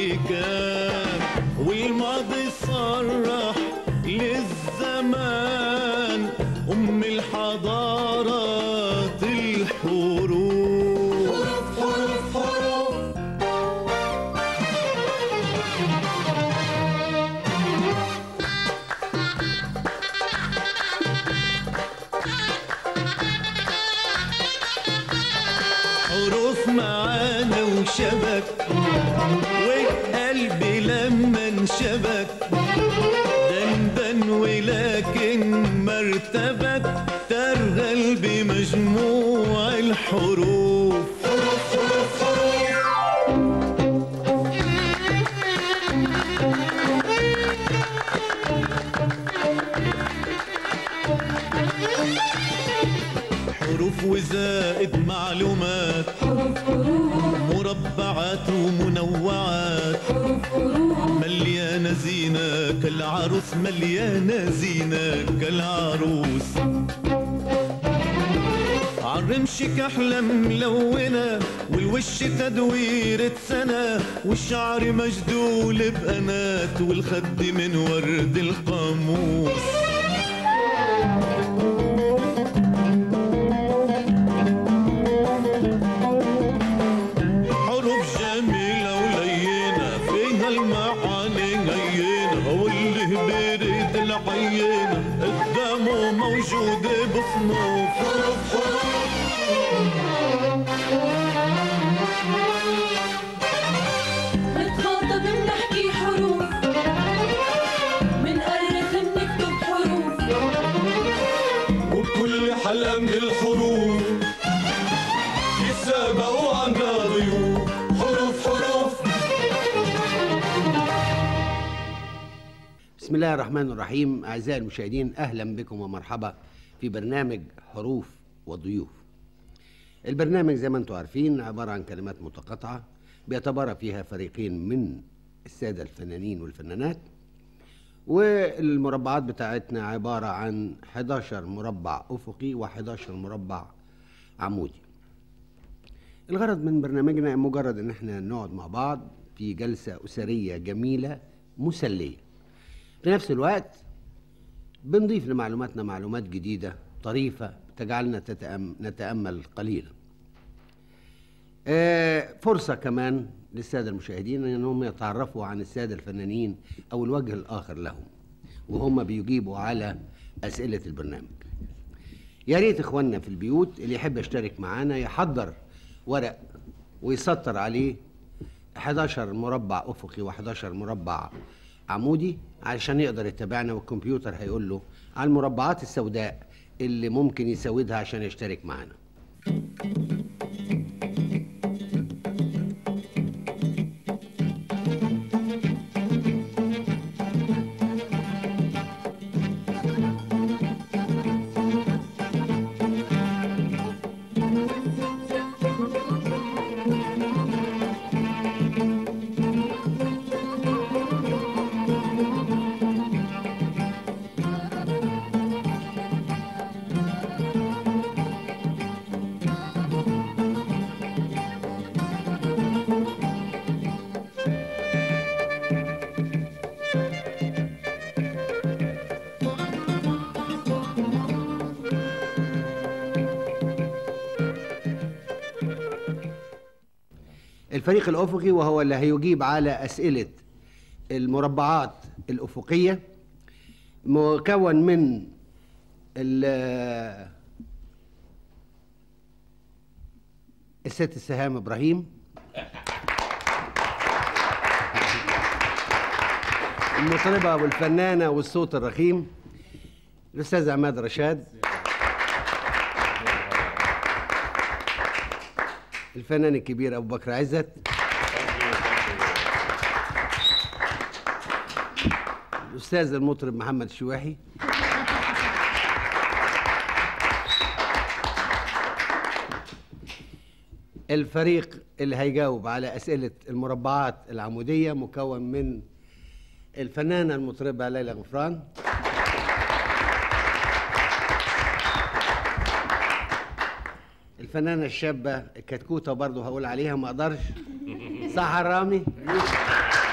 اللي كان والماضي صرح للزمان أم الحضارات الحروف حروف حروف حروف معانا وشبك وقلبي لما انشبك دندن ولكن مرتبك ترغل بمجموع الحروف حروف حروف حروف حروف وزائد معلومات مربعات ومنوعات مليانة زينة كالعروس مليانة زينة كالعروس عالرمش كحلة ملونة والوش تدويرة سنة والشعر مجدول بقنات والخد من ورد القاموس حروف جميلة ولينة فيها المعاني هينة واللي بريد العينة قدامه موجودة بصنوف حروف حروف نتخاطب بنحكي حروف منأرخ بنكتب حروف وبكل حلقة من الحروف يتسابقوا عنا ضيوف حروف حروف بسم الله الرحمن الرحيم أعزائي المشاهدين أهلا بكم ومرحبا في برنامج حروف وضيوف البرنامج زي ما انتم عارفين عبارة عن كلمات متقاطعة بيتبارى فيها فريقين من السادة الفنانين والفنانات والمربعات بتاعتنا عبارة عن 11 مربع أفقي و11 مربع عمودي الغرض من برنامجنا مجرد ان احنا نقعد مع بعض في جلسة أسرية جميلة مسلية في نفس الوقت بنضيف لمعلوماتنا معلومات جديدة طريفة تجعلنا تتأم نتأمل قليلا آه، فرصة كمان للسادة المشاهدين أنهم يتعرفوا عن السادة الفنانين أو الوجه الآخر لهم وهم بيجيبوا على أسئلة البرنامج يا ريت إخواننا في البيوت اللي يحب يشترك معانا يحضر ورق ويسطر عليه 11 مربع أفقي و11 مربع عمودي علشان يقدر يتابعنا والكمبيوتر هيقول له على المربعات السوداء اللي ممكن يسودها عشان يشترك معانا الفريق الأفقي وهو اللي هيجيب على أسئلة المربعات الأفقية مكون من ال- الست السهام إبراهيم المطربة والفنانة والصوت الرخيم الأستاذ عماد رشاد الفنان الكبير أبو بكر عزت الأستاذ المطرب محمد الشواحي الفريق اللي هيجاوب على أسئلة المربعات العمودية مكون من الفنانة المطربة ليلى غفران الفنانة الشابة الكتكوتة برضه هقول عليها ما اقدرش صح الرامي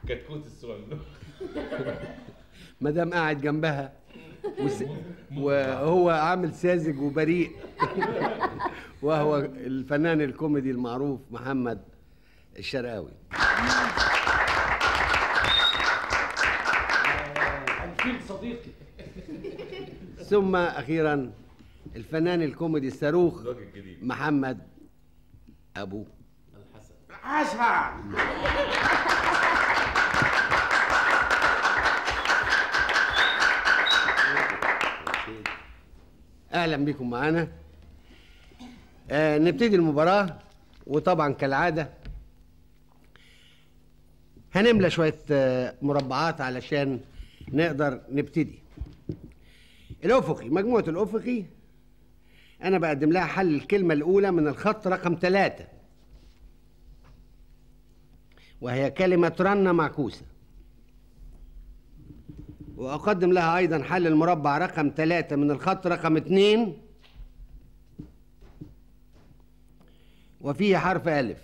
كتكوت الصغنون ما دام قاعد جنبها وس... وهو عامل ساذج وبريء وهو الفنان الكوميدي المعروف محمد الشرقاوي الفيل صديقي ثم اخيرا الفنان الكوميدي الصاروخ الوجه الجديد محمد ابو حسن اهلا بكم معانا آه نبتدي المباراه وطبعا كالعاده هنملى شويه آه مربعات علشان نقدر نبتدي الافقي مجموعه الافقي انا بقدم لها حل الكلمه الاولى من الخط رقم ثلاثة وهي كلمه رنه معكوسه وأقدم لها أيضا حل المربع رقم ثلاثة من الخط رقم اثنين وفيه حرف ألف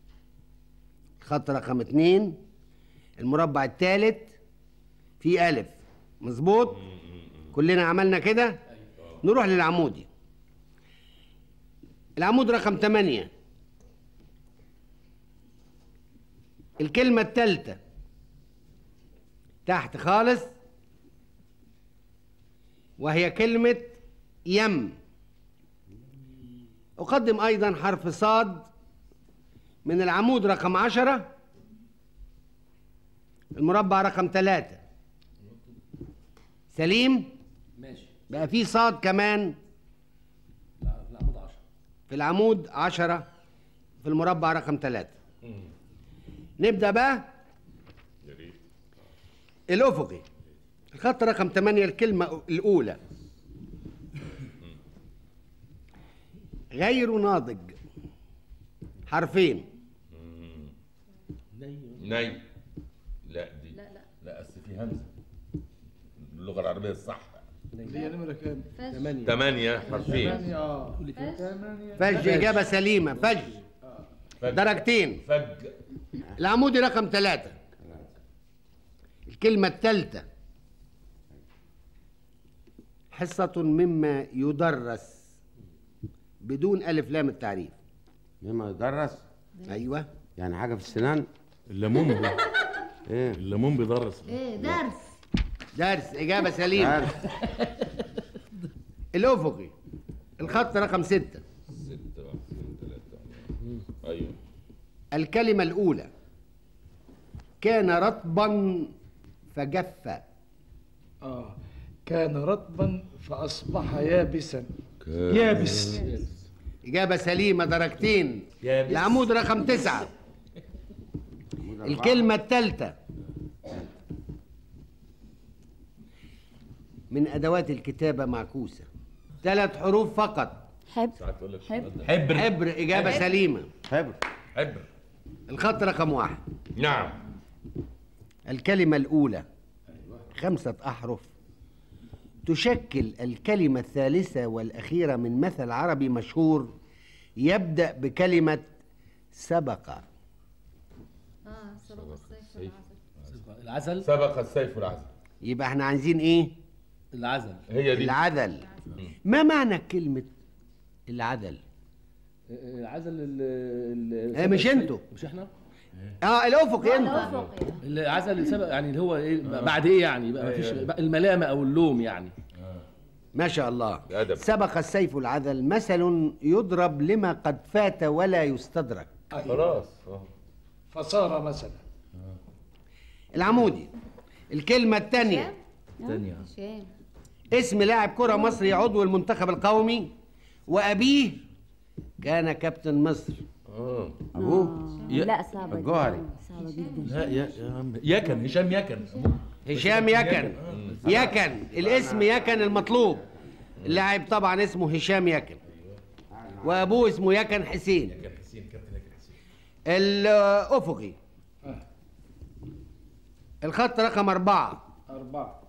خط رقم اثنين المربع الثالث فيه ألف مظبوط كلنا عملنا كده نروح للعمودي العمود رقم ثمانية الكلمة الثالثة تحت خالص وهي كلمة يم أقدم أيضا حرف صاد من العمود رقم عشرة المربع رقم ثلاثة سليم ماشي بقى في صاد كمان لا العمود 10 في العمود عشرة في المربع رقم ثلاثة نبدأ بقى يا ريت الأفقي الخط رقم 8 الكلمة الأولى غير ناضج حرفين ني لا دي لا لا لا اصل في همزه اللغه العربيه الصح اللي هي نمرة كام؟ فش ثمانية حرفين ثمانية اه ثمانية فج إجابة سليمة فج فج درجتين فج العمودي رقم ثلاثة الكلمة الثالثة حصة مما يدرس بدون ألف لام التعريف مما يدرس أيوة يعني حاجه في السنان الليمون بي... ايه الليمون بيدرس ايه درس درس إجابة سليمة عارف. الأفقي الخط رقم ستة ستة واحد اثنين ثلاثة ايوه الكلمة الأولى كان رطبا فجف اه كان رطبا فأصبح يابسا يابس إجابة سليمة درجتين يابس. العمود رقم تسعة الكلمة الثالثة من أدوات الكتابة معكوسة ثلاث حروف فقط حب ساعات تقول لك حب حبر حبر إجابة سليمة حبر حبر الخط رقم واحد نعم الكلمة الأولى خمسة أحرف تشكل الكلمة الثالثة والأخيرة من مثل عربي مشهور يبدأ بكلمة سبق اه سبق الصيف والعسل العزل سبق السيف والعسل يبقى احنا عايزين ايه العزل هي دي العدل ما معنى كلمة العدل العزل ال إيه، مش انتوا. مش احنا اه الافق انت الافق العزل اللي سبق يعني اللي هو ايه بعد ايه يعني يبقى مفيش الملامه او اللوم يعني ما شاء الله أدب. سبق السيف العدل مثل يضرب لما قد فات ولا يستدرك خلاص آه. فصار مثلا العمودي الكلمة الثانية ثانية شام اسم لاعب كرة مصري عضو المنتخب القومي وأبيه كان كابتن مصر اه ابوه لا صعبة الجوهري. جدا صعبة جدا لا يا يا عم يكن هشام يكن هشام يكن يكن الاسم يكن المطلوب اللاعب طبعا اسمه هشام يكن وابوه اسمه يكن حسين كابتن حسين كابتن يكن حسين الافقي الخط رقم أربعة أربعة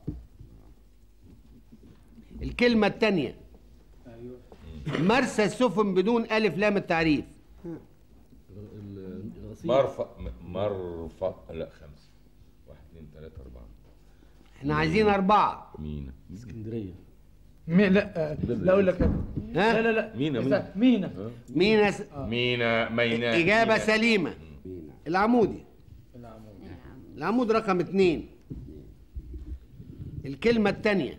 الكلمة الثانية أيوه مرسى السفن بدون ألف لام التعريف مرفأ م- مرفأ لا خمسة اثنين ثلاثة أربعة احنا عايزين أربعة مينا اسكندريه مي لا آه، لا اقول لك أنا. لا ها لا لا مينا بس- مينا مينا مين س... مينا مينا إجابة مينا. سليمة العمودي العمود رقم اتنين الكلمة التانية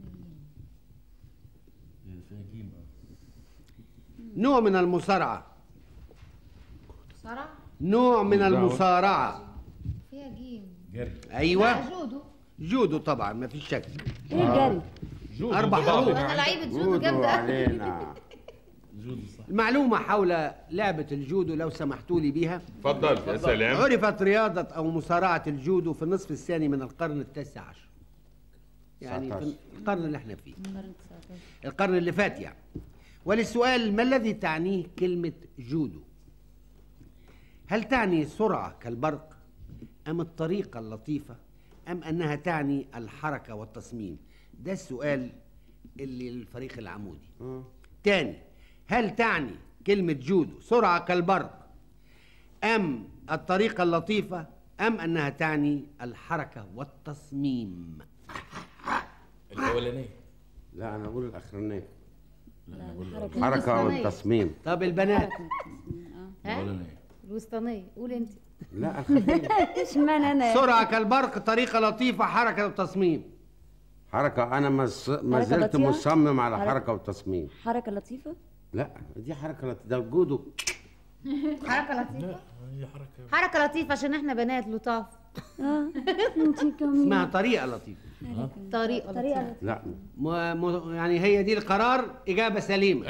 نوع من المصارعة صرع نوع من المصارعة فيها جيم أيوة لا، جودو جودو طبعا ما فيش شك ايه الجري جودو أربع ببعض. حروف. انا لعيبه جودو جودوا جامده علينا المعلومة حول لعبة الجودو لو سمحتوا لي بيها اتفضل يا سلام عرفت رياضة أو مصارعة الجودو في النصف الثاني من القرن التاسع عشر يعني في 19. القرن اللي احنا فيه القرن اللي فات يعني وللسؤال ما الذي تعنيه كلمة جودو هل تعني سرعة كالبرق أم الطريقة اللطيفة أم أنها تعني الحركة والتصميم ده السؤال اللي للفريق العمودي تاني هل تعني كلمة جودو سرعة كالبرق أم الطريقة اللطيفة أم أنها تعني الحركة والتصميم الاولانيه لا انا اقول الاخرانيه لا الحركه والتصميم طب البنات ها الوسطانيه قول انت لا الخلفيه اشمعنى انا سرعة كالبرق طريقة لطيفة حركة وتصميم حركه انا مس- ما حركة زلت بطيئة؟ مصمم على حركة- حركه وتصميم حركه لطيفه لا دي حركه لط- ده جودو حركه لطيفه حركه لطيفه عشان احنا بنات لطاف اه انتي كمان اسمها طريقة لطيفة طريقه لطيفه لا م... م... يعني هي دي القرار إجابة سليمة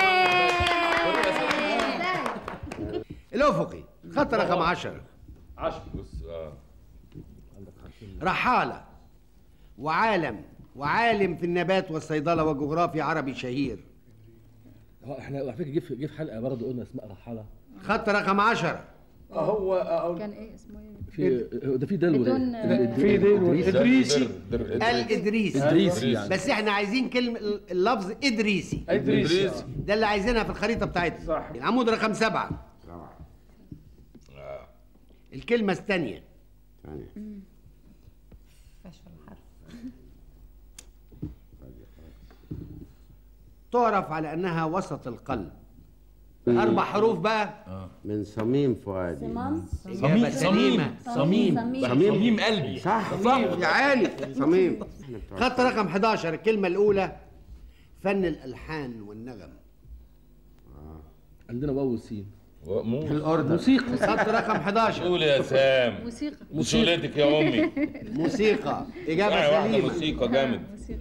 الأفقي خط رقم عشرة بص اه رحالة وعالم وعالم في النبات والصيدلة وجغرافيا عربي شهير هو احنا على فكره جه في جه في حلقه برضه قلنا اسماء رحاله خط رقم عشرة هو آه، كان ايه اسمه ايه في ده في دلو بدون- في دين ادريسي در- در- إدريس. الإدريسي ادريسي يعني بس احنا عايزين كلمة اللفظ إدريسي ادريسي إدريس. ده اللي عايزينها في الخريطة بتاعتنا صح. العمود رقم سبعة آه. الكلمة الثانية يعني تعرف على أنها وسط القلب أربع حروف بقى من صميم فؤادي صمام إجابة سليمة صميم صميم صميم قلبي صح صح يا عالي صميم خط رقم 11 الكلمة الأولى فن الألحان والنغم عندنا واو وسين مو الاردن موسيقى خط رقم 11 قول يا سام موسيقى مسؤوليتك يا امي موسيقى إجابة يعني واحده سليمة موسيقى جامد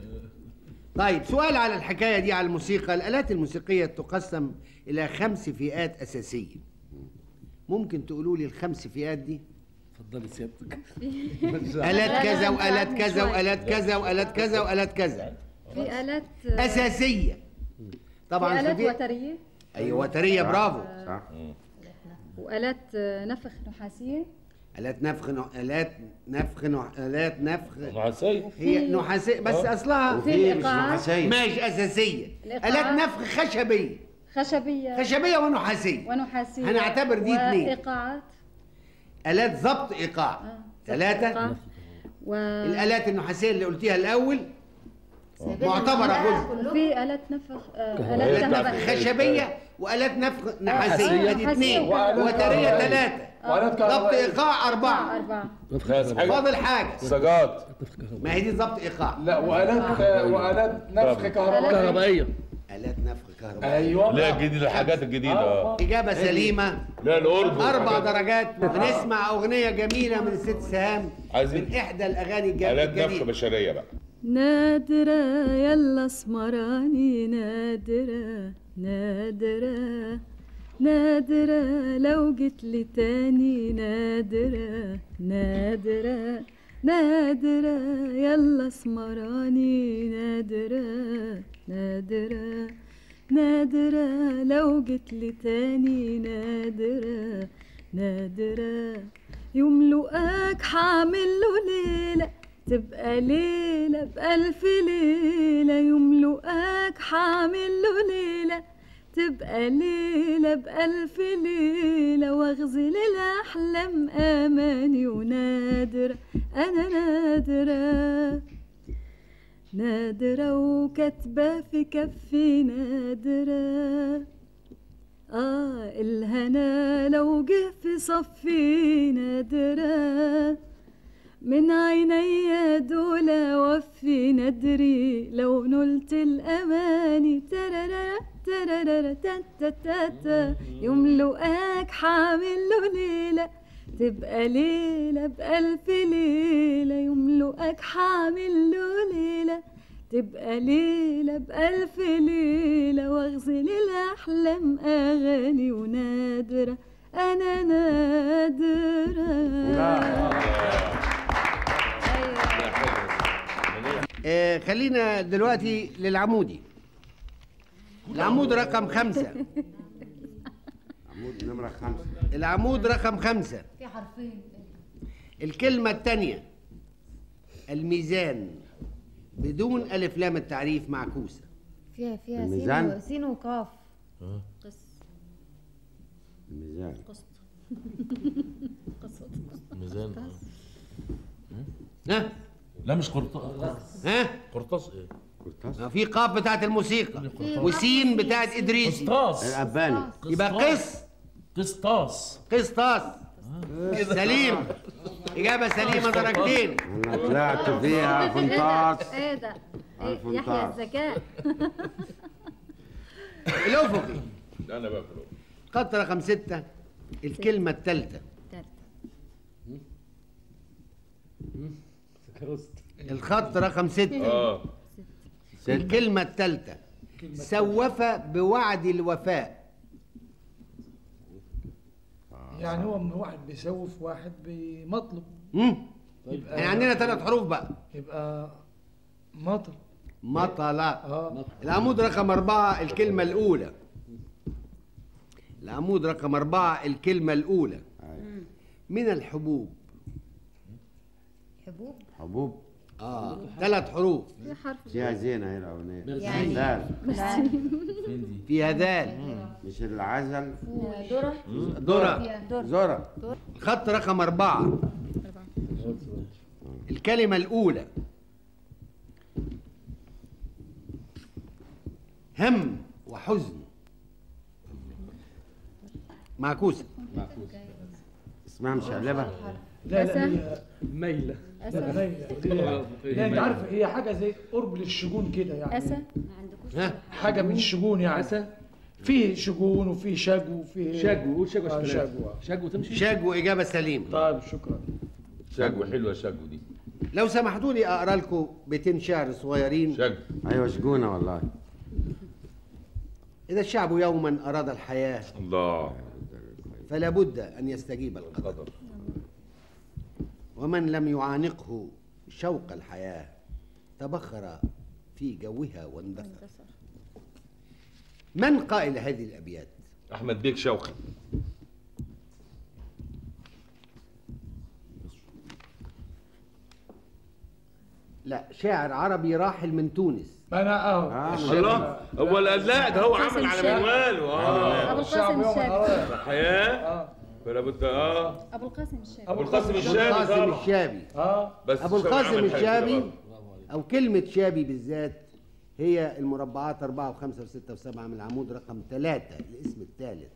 طيب سؤال على الحكاية دي على الموسيقى الآلات الموسيقية تقسم إلى خمس فئات أساسية ممكن تقولوا لي الخمس فئات دي اتفضلي سيادتك آلات كذا لا، وآلات لا، كذا شوي. وآلات كذا وآلات كذا وآلات كذا في آلات أساسية في طبعا آلات في وترية أيوة وترية برافو صح وآلات نفخ نحاسية آلات نفخ نوع- آلات نفخ نوع- آلات نفخ معسي هي نحاسية بس أصلها في في مش الإيقاعات نحاسيه ماشي أساسية الإيقاعات. آلات نفخ خشبية خشبية خشبية ونحاسية ونحاسية هنعتبر دي اتنين. وإيقاعات آلات ضبط إيقاع ثلاثة إيقاع. و... الآلات النحاسية اللي قلتيها الأول معتبرة جزء وفي آلات نفخ آه، آلات آلات كهربائية خشبية وآلات نفخ نحاسية ادي نحاسية اثنين وكهربائية. وترية ثلاثة وآلات ضبط كهربائية. إيقاع أربعة أربعة بس حاجه فاضل حاجة سجات ما هي دي ضبط إيقاع لا وآلات وآلات نفخ كهربائي كهربائيه آلات نفخ كهرباء ايوه لا الجديد الحاجات الجديده اه إجابة سليمة لا الاردن أربع حاجات- درجات ونسمع أغنية جميلة من الست سهام عايزين من إحدى الأغاني الجم- آلات نفخ الجميلة بشريه بقى نادرة يلا اسمراني نادرة نادرة نادرة لو جيت لي تاني نادرة نادرة نادرة يلا اسمراني نادرة نادرة نادرة لو جيت لي تاني نادرة نادرة يوم لقاك حعمل له ليلة تبقى ليلة بألف ليلة يوم لقاك حعمل له ليلة تبقى ليلة بألف ليلة واغزل الأحلام أماني ونادرة أنا نادرة نادرة وكاتبة في كفي نادرة آه الهنا لو جه في صفي نادرة من عيني دول وفي ندري لو نلت الأماني ترارا ترارا تا تا تا تا يملؤك حامل له ليلة تبقى ليلة بألف ليلة يملؤك حامل له ليلة تبقى ليلة بألف ليلة واغزل الأحلام أغاني ونادرة أنا نادرة آه خلينا دلوقتي للعمودي العمود رقم خمسة عمود نمرة خمسة العمود رقم خمسة في حرفين الكلمة الثانية الميزان بدون ألف لام التعريف معكوسة فيها فيها الميزان؟ سين و- سين وقاف الميزان ميزان ها لا مش قرطاس ها قرطاس ايه قرطاس ما في قاف بتاعت الموسيقى وسين بتاعت إدريسي قسطاس الأباني يبقى قس قسطاس قسطاس سليم إجابة سليمة درجتين أنا طلعت فيها فنطاس ايه ده؟ إيه عارف يحيى انت. الذكاء الأفقي انا بقى في الأول. خط رقم ستة الكلمة الثالثة الخط رقم ستة اه الكلمة الثالثة سوف بوعد الوفاء يعني هو من واحد بيسوف واحد بمطلب مم؟ يعني عندنا ثلاث حروف بقى يبقى مطر مطلة اه العمود رقم أربعة الكلمة الأولى العمود رقم أربعة الكلمة الأولى من الحبوب حبوب حبوب آه ثلاث حروف في حرف فيها زينة هي الأغنية يعني لا فيها ذال مش العزل ذرة ذرة زرع خط رقم أربعة الكلمة الأولى هم وحزن معكوسة اسمها مشقلبة لا لا هي ميلة لا لا هي- لا انت عارف هي حاجه زي قرب للشجون كده يعني أسى ها حاجه من الشجون يعني أسى فيه شجون وفيه شجو وفيه شجو قول شجو آه، عشان شجو آه. شجو تمشي شاج وإجابة سليمة طيب شكرا شجو حلوه شجو دي لو سمحتوا لي أقرأ لكم بيتين شعر صغيرين شجو أيوة شجونة والله إذا الشعب يوما أراد الحياة الله فلا بد أن يستجيب القدر قدر ومن لم يعانقه شوق الحياة تبخر في جوها واندثر من قائل هذه الأبيات؟ احمد بيك شوقي لا شاعر عربي راحل من تونس ما انا اهو آه، الله هو لا لا ده هو عمل على الشعب. منواله اه أبو الشعب القاسم يوم الشابي الأرض. الحياه اه فلا بد اه أبو القاسم الشابي ابو القاسم أبو الشامي القاسم طبعا الشابي اه بس أبو الشامي القاسم عمل حاجة كده الشابي برضه. أو كلمة شابي بالذات هي المربعات أربعة وخمسة وستة وسبعة من العمود رقم ثلاثة الاسم الثالث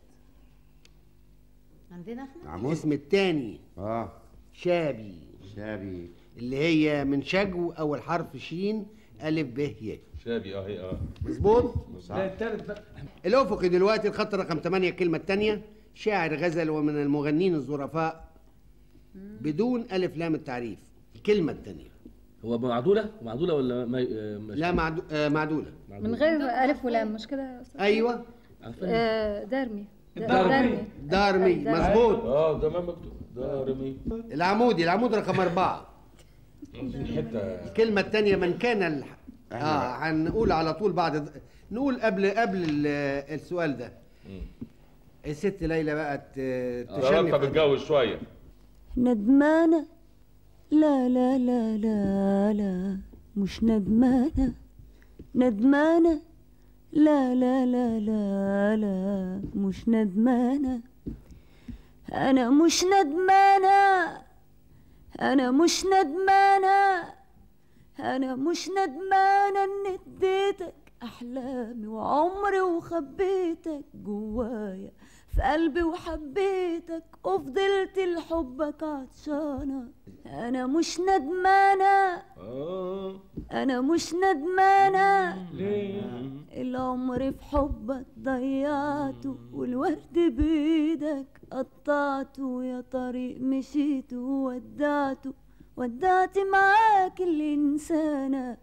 عندنا احنا عمود الاسم الثاني اه شابي شابي اللي هي من شجو أول حرف شين ألف ب ي شابي اه هي اه مظبوط؟ لا التالت بقى الأفقي دلوقتي الخط رقم 8 الكلمة الثانية شاعر غزل ومن المغنين الظرفاء بدون ألف لام التعريف الكلمة الثانية هو معدولة معدولة ولا ما آه، مش لا معدو... آه معدولة من غير ألف ولام مش كده يا أستاذ؟ أيوة عارفين؟ آه، دارمي دارمي. دارمي مظبوط اه ده ما مكتوب ده رمي العمودي العمود رقم أربعة حته الكلمة الثانية من كان ال... اه هنقول على طول بعد نقول قبل قبل ال- السؤال ده الست ليلى بقى ت- ربطه تشنف بالجو شويه ندمانة لا لا لا لا لا مش ندمانة ندمانة لا لا لا لا لا مش ندمانة أنا مش ندمانة انا مش ندمانة انا مش ندمانة ان اديتك احلامي وعمري وخبيتك جوايا في قلبي وحبيتك وفضلت لحبك عطشانة انا مش ندمانة اه انا مش ندمانة ليه العمر في حبك ضيعته والورد بايدك قطعته يا طريق مشيت وودعته ودعت معاك الإنسانة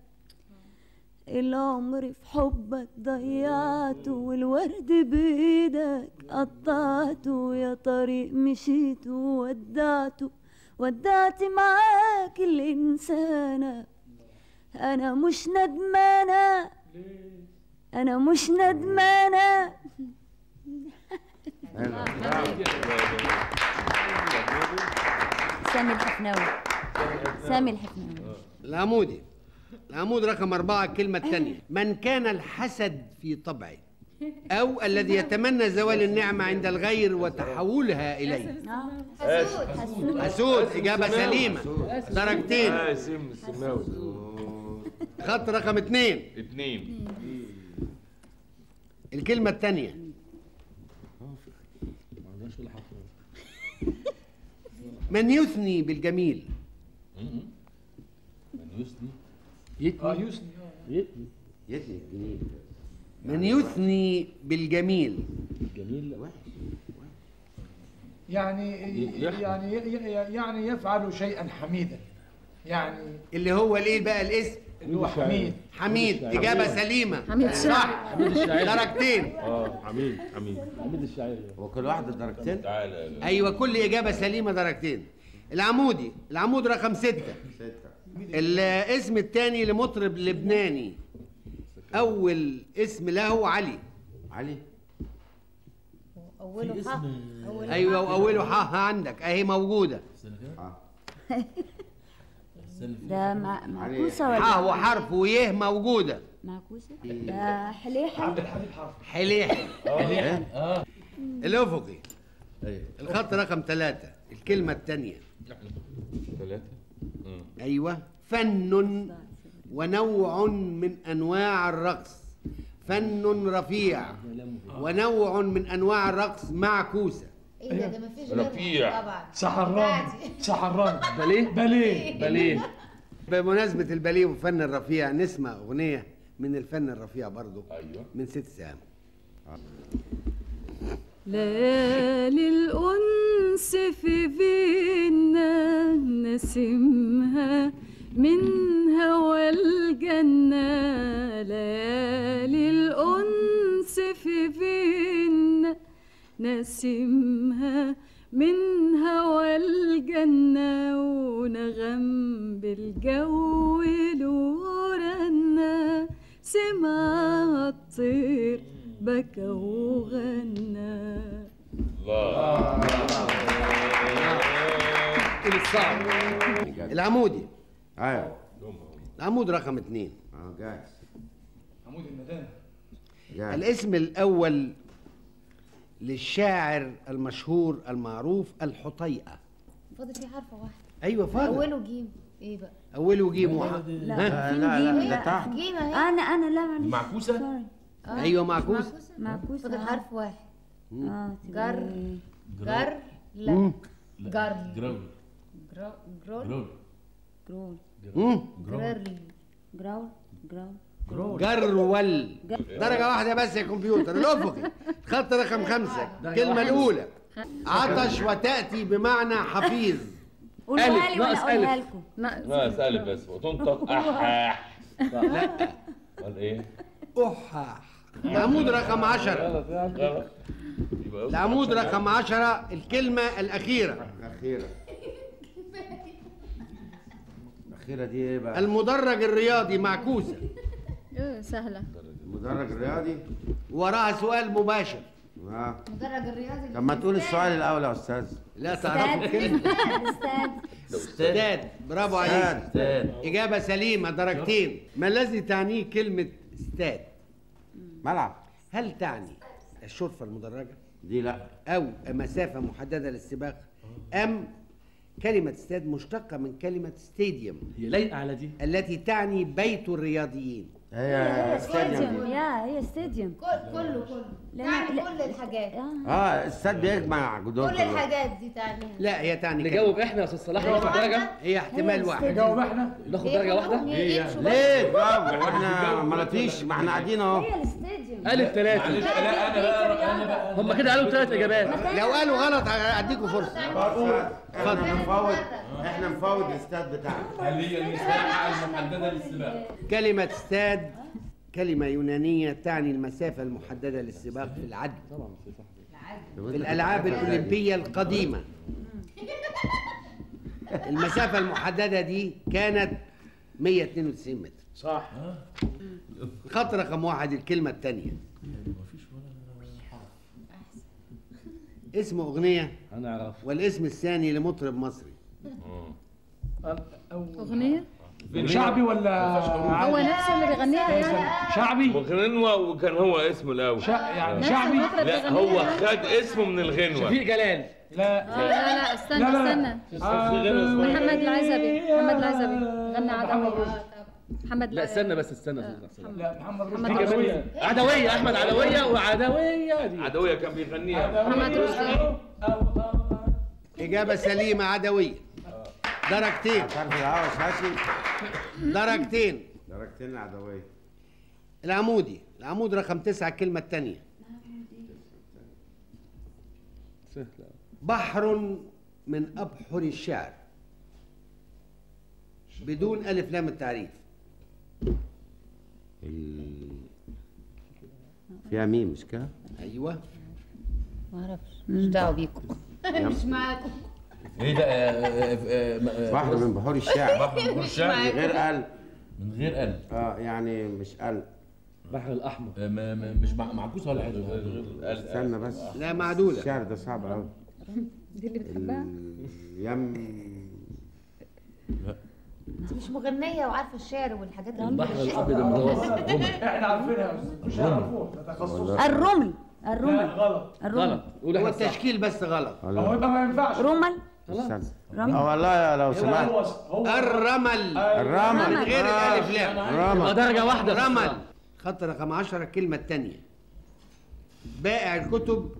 العمر في حبك ضيعته والورد بإيدك قطعته يا طريق مشيت وودعته ودعت معاك الإنسانة أنا مش ندمانة أنا مش ندمانة سامي الحفناوي سامي الحفناوي العمودي العمود رقم أربعة الكلمة الثانية من كان الحسد في طبعه أو الذي يتمنى زوال النعمة عند الغير وتحولها إليه أسود إجابة سليمة درجتين قاسم السماوي خط رقم اثنين اتنين الكلمة الثانية من يثني بالجميل من يسني اه يتني يوسني اه يتني يتني الجنين من يثني بالجميل جميل يعني يعني يعني يفعل شيئا حميدا يعني اللي هو الايه بقى الاسم اللي هو حميد حميد إجابة سليمة حميد صح حميد الشاعري درجتين اه حميد حميد حميد الشاعري وكل واحدة درجتين تعالى أيوة كل إجابة سليمة درجتين العمودي العمود رقم ستة ستة الاسم الثاني لمطرب لبناني أول اسم له علي علي اوله في حق اسم اوله أيوة حق. وأوله حاها عندك أهي موجودة استنى كده اه استنى في- ده مع- معكوسة ولا حاه وحرف ويه موجودة معكوسة ده حليحة عبد الحليم حرف حليح اه الأفقي ايوه الخط رقم ثلاثة الكلمة الثانية ثلاثة مم. أيوة فن ونوع من أنواع الرقص فن رفيع ونوع من أنواع الرقص معكوسة ايه ده ده مفيش غيرها رفيع. طبعا سحران بتاعتي. سحران باليه باليه باليه بمناسبة الباليه والفن الرفيع نسمع أغنية من الفن الرفيع برضو ايوه من ست سام ليالي الأنس في فينا نسمها من هوى الجنة ليالي الأنس في فينا نسمها من هوى الجنة ونغم بالجو لورنا سمع الطير بكى وغنى الله الصعب العمودي ايوه العمود رقم اثنين اه جاهز عمود المدانة جاهز الاسم الأول للشاعر المشهور المعروف الحطيئة فاضل في حرف واحد أيوة فاضل اوله جيم ايه بقى أوله جيم واحد لا ها؟ فين لا، لا، جيم ده لا تحت. جيم اهي انا انا لا معلش معكوسة؟ سوري. آه. أيوة معكوس معكوسة فاضل حرف واحد اه جر تبقى- جر لا جر جراول جرا- جرول جراول جرول مم. جرل جراول جراول جرول درجة واحدة بس يا كمبيوتر الأفقي خط رقم خمسة الكلمة الأولى عطش وتأتي بمعنى حفيظ قولوها ألف، لي وانا ناقص اقولها ألف. لكم ما اسالك بس وتنطق احاح لا قال ايه أحاح العمود رقم عشرة غلط غلط يبقى أصبح العمود عشان رقم عشرة الكلمة الأخيرة الأخيرة الأخيرة دي ايه بقى؟ المدرج الرياضي معكوسة إيه، سهلة المدرج الرياضي وراها سؤال مباشر اه مدرج الرياضي طب ما تقول السؤال الأول يا أستاذ لا تعرفوا الكلمة استاذ استاد برافو عليك استاذ إجابة سليمة درجتين ما الذي تعنيه كلمة استاد ملعب هل تعني الشرفة المدرجة دي لا أو مسافة محددة للسباق أم كلمة استاد مشتقة من كلمة ستاديوم هي لايقه على دي التي تعني بيت الرياضيين هي استاديوم استاديوم يا هي استاديوم كل- كله كله لا، تعني لا. كل الحاجات اه الاستاد بيجمع جدور كل كلها. الحاجات دي تعنيها لا هي تعني كلمة. نجاوب احنا يا استاذ صلاح ناخد درجه هي احتمال واحد نجاوب احنا ناخد درجه واحده يمشوا ليه جاوب احنا ما لطيش ما احنا قاعدين اهو هي الاستاديوم قالت ثلاثه معلش لا انا بقى انا بقى هم كده قالوا ثلاث اجابات لو قالوا غلط هديكوا فرصة احنا نفوض احنا نفوض الاستاد بتاعنا هل هي المساحه المحدده للسباق كلمة استاد كلمة يونانية تعني المسافة المحددة للسباق في العدل في الألعاب الأولمبية القديمة المسافة المحددة دي كانت 192 متر صح خط رقم واحد الكلمة الثانية اسم أغنية هنعرف والاسم الثاني لمطرب مصري أغنية شعبي ولا هو نفسه اللي بيغنيها يعني شعبي وغنوة وكان هو اسمه الأول شا... يعني نفس شعبي المطرب لا بيغنيها هو يعني؟ خد اسمه من الغنوة شفيق جلال لا آه، لا لا استنى لا، لا. استنى آه، محمد العزبي محمد العزبي غنى محمد عدوية رشدي. محمد لا استنى بس استنى استنى. لا محمد محمد رشدي رشدي. عدوية. عدويه احمد عدويه وعدويه دي عدوية كان بيغنيها محمد رشدي. إجابة سليمة عدوية درجتين تعرف الهوا شاشي درجتين درجتين عدوية العمودي العمود رقم تسعة الكلمة الثانية سهله بحر من أبحر الشعر بدون ألف لام التعريف ال- فيها ميم مش كده؟ أيوة ما اعرفش مش دعوه بيكم مش معاكم ايه ده آه، آه، آه، آه، بحر من بحور الشعر بحر من بحور الشعر من غير قلب من غير قلب اه يعني مش قلب البحر الاحمر آه، ما- ما- مش مع- معكوس ولا حاجه استنى بس لا معدولة الشعر ده صعب قوي دي اللي بتحبها اليم انت مش مغنيه وعارفه الشعر والحاجات اللي البحر الابيض المتوسط احنا عارفينها مش هيعرفوها ده تخصص الرمل لا الرمل غلط الرمل غلط قول هو احنا صح التشكيل بس غلط هو يبقى ما ينفعش رمل استنى رمل. اه والله لو هو سمحت هو هو الرمل الرمل من غير آه، الألف لام يبقى الرمل درجه واحده بس. رمل خط رقم عشرة الكلمة الثانية بائع الكتب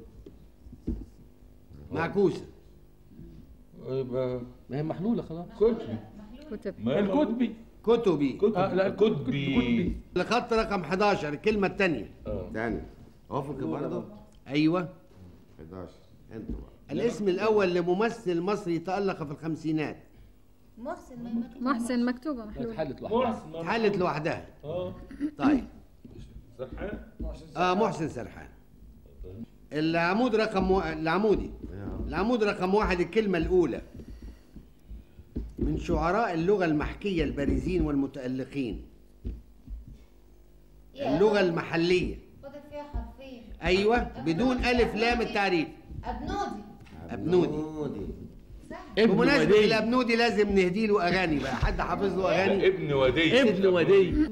معكوسة يبقى ما هي محلوله خلاص كتب الكتبي كتبي آه، لا كتبي الخط رقم 11 الكلمة الثانية تاني افق برضه أيوة 11 انتوا بقى الاسم الأول لممثل مصري تألق في الخمسينات محسن ما يمكن محسن مكتوبة محلولة اتحلت لوحدها اتحلت لوحدها اه طيب سرحان اه محسن سرحان العمود رقم و... العمودي العمود رقم واحد الكلمة الأولى من شعراء اللغة المحكية البارزين والمتألقين اللغة المحلية فاضل فيها حرفين أيوة بدون ألف لام التعريف ابنودي أبنودي ودي ابن بمناسبة ودي الأبنودي لازم نهدي له أغاني بقى حد حافظ له أغاني ابن ودي ابن ودي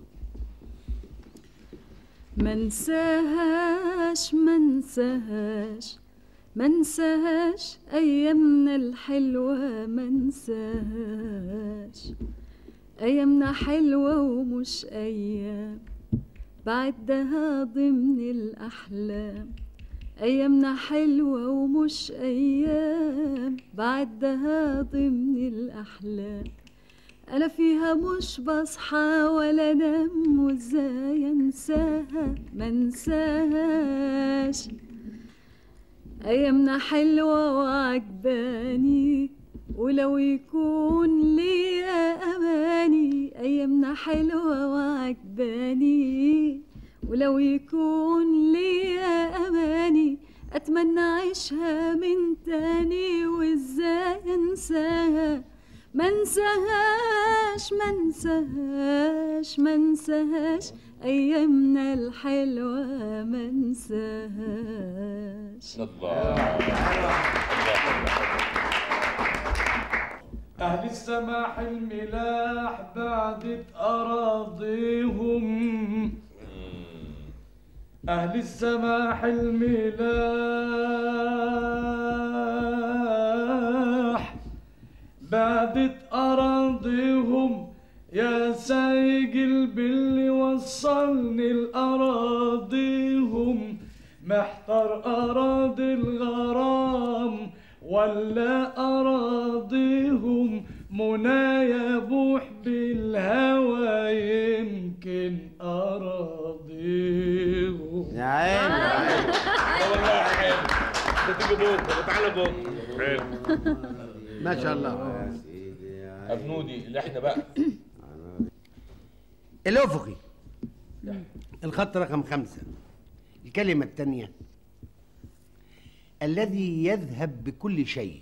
منساهاش منساهاش منساهاش أيامنا الحلوة منساهاش أيامنا حلوة ومش أيام بعدها ضمن الأحلام أيامنا حلوة ومش أيام بعدها ضمن الأحلام أنا فيها مش بصحى ولا أنام وإزاي أنساها منساهاش أيامنا حلوة وعجباني ولو يكون ليا أماني أيامنا حلوة وعجباني ولو يكون ليا أماني أتمنى أعيشها من تاني وإزاي أنساها منساهاش منساهاش منساهاش أيامنا الحلوة منساهاش أهل السماح الملاح بعدت أراضيهم أهل السماح الملاح بعدت أراضيهم يا سايق البل وصلني لأراضيهم محتار أراضي الغرام ولا أراضيهم منايا بوح بالهوى يمكن أراضيهم يا عيني يا عيني لا والله حلو انت تيجي بكره تعالى بكره حلو ما شاء الله يا سيدي يا عيني ابنودي اللي احنا بقى الأفقي الخط رقم خمسة الكلمة الثانية الذي يذهب بكل شيء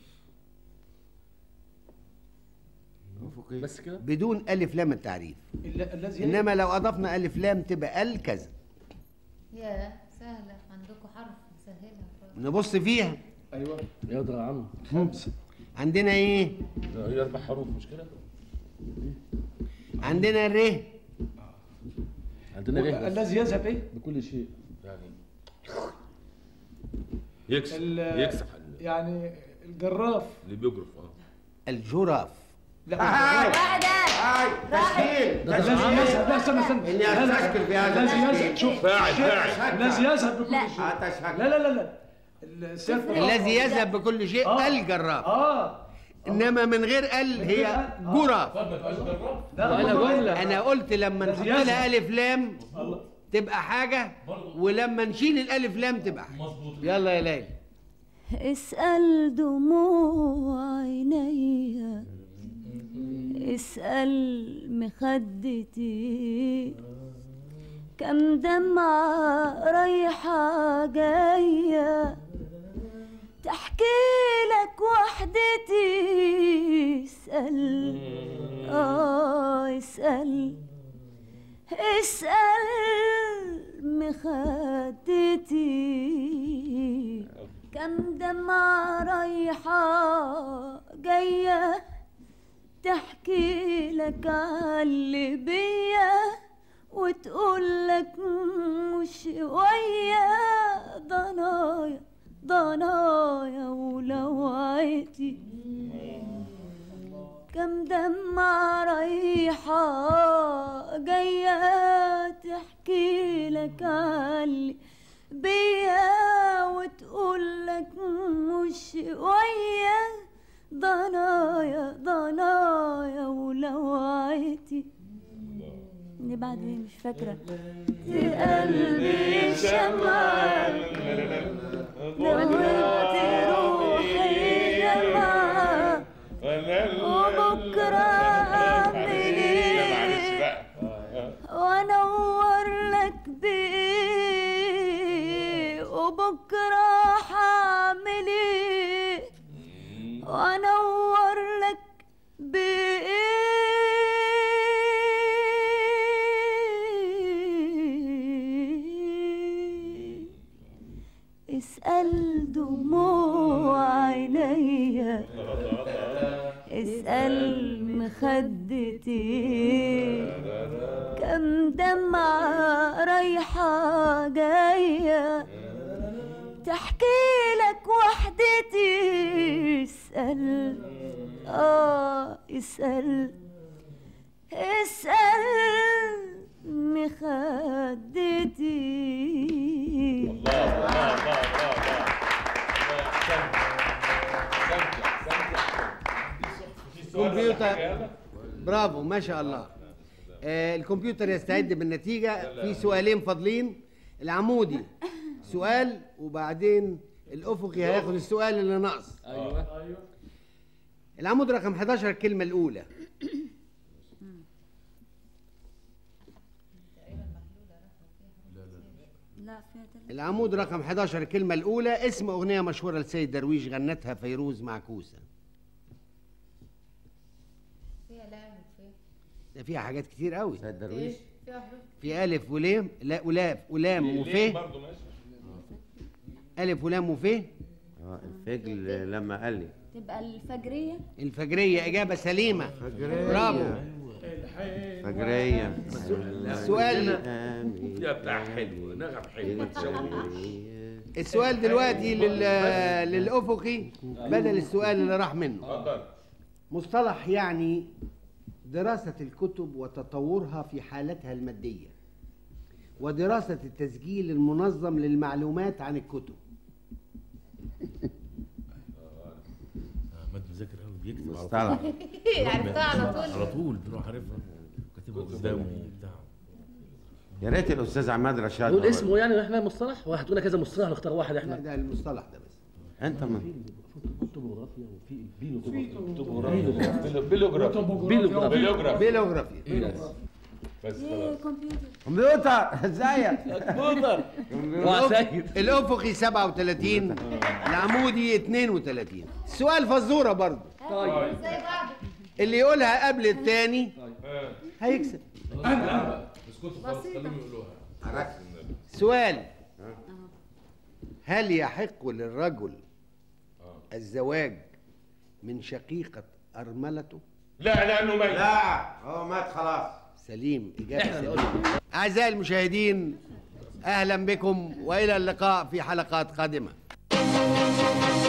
أفقي. بس كده بدون ألف لام التعريف ال- الذي إنما لو أضفنا ألف لام تبقى ال كذا يا سهلة عندكم حرف سهلها خالص نبص فيها أيوه ياض يا عم خمسة عندنا إيه ده هي اربع حروف مش كده؟ عندنا الر عندنا ليه بس الذي يذهب إيه؟ بكل شيء يعني يكسب ال- يكسب يعني الجراف اللي بيجرف اه الجراف لا هاي واحدة هاي تشكيل الذي يذهب لا استنى استنى إني لا، لا، أستشكل في هذا الذي يذهب التشكيل. شوف فاعل شيء- فاعل الذي يذهب بكل لا. شيء هتشهد لا لا لا لا السيادة الذي يذهب بكل شيء آه. الجراف اه إنما من غير ال هي آه. جراف لا ولا هم- جملة أنا قلت لما الذي نحط لها يذهب. ألف لام تبقى حاجة ولما نشيل الألف لام تبقى حاجة يلا يا ليلى اسأل دموع عينيا اسأل مخدتي كم دمعة رايحة جاية تحكي لك وحدتي اسأل اه اسأل اسأل مخدتي كم دمعة رايحة جاية تحكي لك عاللي بيا وتقول لك مش ويا ضنايا ضنايا ولوعتي كم دمعة رايحة جاية تحكي لك عاللي بيا وتقول لك مش ويا ضنايا ضنايا ولوعتي اللي بعد ايه مش فاكرة في قلبي شمعة نورت روحي جمعة وبكرة أعمل إيه وانور لك بايه وبكره هعمل ايه وانور لك بايه اسأل دموع عينيا اسأل مخدتي كم دمعة رايحة جاية تحكي لك وحدتي اسأل اه اسأل اسأل مخدتي الله الله الله الله الله احسنت احسنت احسنت في سؤال ولا كمبيوتر حاجة يلا؟ برافو ما شاء الله آه الكمبيوتر يستعد بالنتيجة في سؤالين فاضلين العمودي سؤال وبعدين الأفقي هياخد السؤال اللي ناقص ايوه العمود رقم 11 الكلمة الأولى لا فيها تلاتة. العمود رقم 11 الكلمة الأولى اسم أغنية مشهورة لسيد درويش غنتها فيروز معكوسة فيها لام وفيها ده فيها حاجات كتير قوي سيد درويش فيها حروف في ألف ولام لا ولاف ولام ليه وفيه برضه ماشي ألف ولام وفيه اه الفجل لما قال لي تبقى الفجرية الفجرية إجابة سليمة برافو فجرية السؤال يا بتاع حلو نغم حلو ما تشوهوش السؤال دلوقتي لل... للأفقي بدل السؤال اللي راح منه اتفضل مصطلح يعني دراسة الكتب وتطورها في حالتها المادية ودراسة التسجيل المنظم للمعلومات عن الكتب احمد مذاكر قوي بيكتب على مصطلح. طول. عرفتها على طول. على طول بيروح عارفها كاتبها قدامه وبتاع يا ريت الاستاذ عماد رشاد نقول اسمه يعني احنا مصطلح واحد تقولنا كذا مصطلح نختار واحد لا احنا ده المصطلح ده بس انت من توبوغرافيا وفي بيلوغرافيا بيلوجراف بيلوغرافيا بيلوجراف بيلوغرافيا بس ايه خلاص كمبيوتر كمبيوتر ازيك كمبيوتر وسيد الافقي 37 العمودي 32 السؤال فزوره برضه طيب زي بعض اللي يقولها قبل الثاني هيكسب اسكتوا خلاص خليهم يقولوها سؤال هل يحق للرجل الزواج من شقيقة أرملته؟ لا لانه ميت لا هو مات خلاص سليم إجابة سليمة أعزائي المشاهدين أهلا بكم وإلى اللقاء في حلقات قادمة